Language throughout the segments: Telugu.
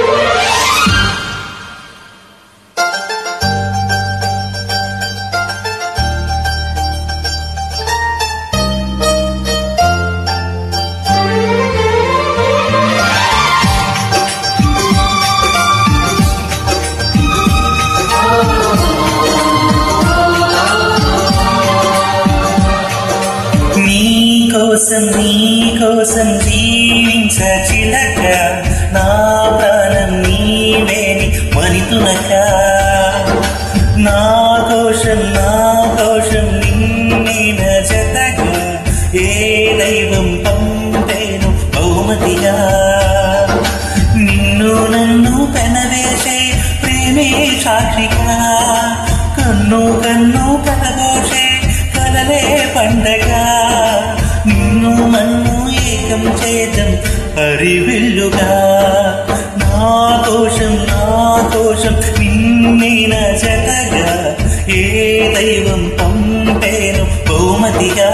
నీ కోసం నీ కోసం జీవించ చిలక నా ప్రాణం నీవేని మరితునక నా కోశం నా కోశం నిన్న జతగా ఏ దైవం పంపేను బహుమతిగా నిన్ను నన్ను పెనవేసే ప్రేమే సాక్షిగా కన్ను కన్ను కలగోసే కలలే పండగ నిన్ను మన్ను ఏకం చేద్దాం హరివిల్లుగా నా కోశం నా కోశం నిన్నేన జతగా ఏ దైవం పంపేను బహుమతిగా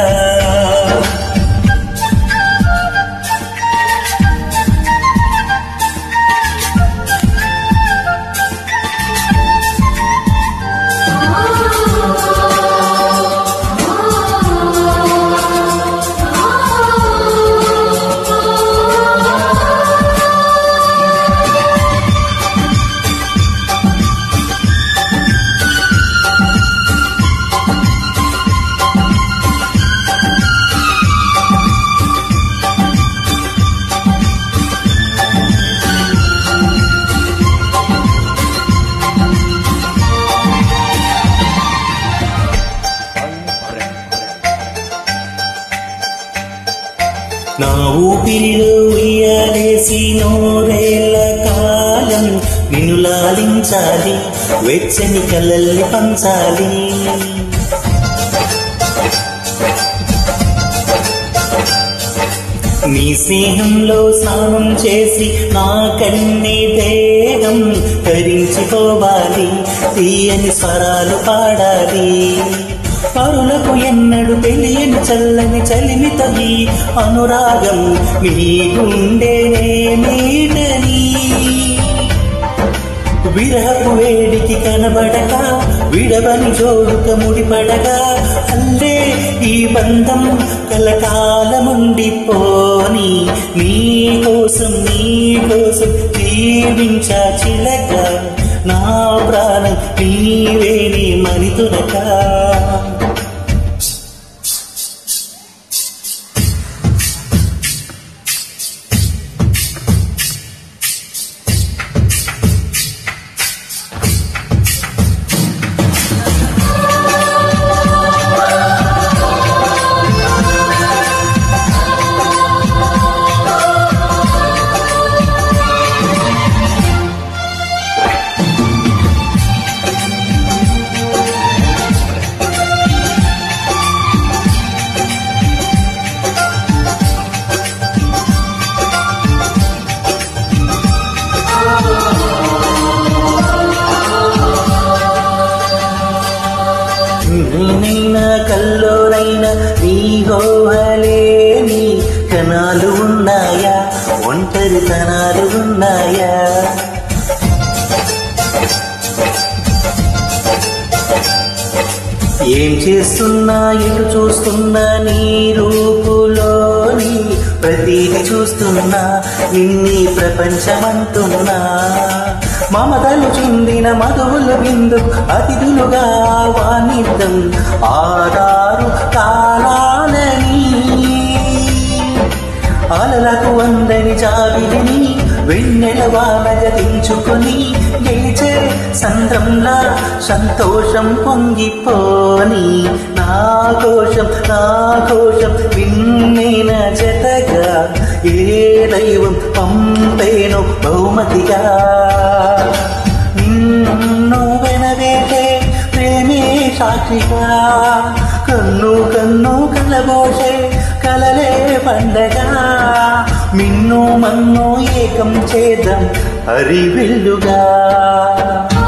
నా ఊపిరిలో ఉయ్యాలేసి నూరేళ్ల కాలం నిన్ను లాలించాలి వెచ్చని కలల్ని పంచాలి నీ స్నేహంలో స్నానం చేసి నా కన్ని దేహం తరించిపోవాలి తీయని స్వరాలు పాడాలి పరులకు ఎన్నడు తెలియని చల్లని చలిమితో ఈ అనురాగం నీ గుండెనే నీడని విరహపు వేడికి కనబడక విడవని జోడుక ముడిపడగా అల్లే ఈ బంధం కలకాలముండిపోని నీ కోసం నీ కోసం జీవించా చిలక నా ప్రాణం నీవేని మరితునక నేనైనా కల్లోనైనా నీ హోహలేని కణాలు ఉన్నాయా ఒంటరితనాలు ఉన్నాయా ఏం చేస్తున్నా ఎటు చూస్తున్నా నీ రూపులోని ప్రతిది చూస్తున్నా నిన్ని ప్రపంచమంటున్నా మమతలు చెందిన మధువులు బిందు అతిథులుగా వాణిద్దం ఆధారు కాలాలని అలలకు వందని జాబిలిని వెన్నెల వానగ దించుకొని గెలిచే సంద్రంలా సంతోషం పొంగిపోని నా కోశం నా కోశం విన్నేన జతగా ఏ దైవం పంపేను బహుమతిగా నిన్ను వెనవేటే ప్రేమే సాక్షిగా కన్ను కన్ను కలబోసే కలలే పండగ మిన్ను మన్ను ఏకం చేద్దాం హరివిల్లుగా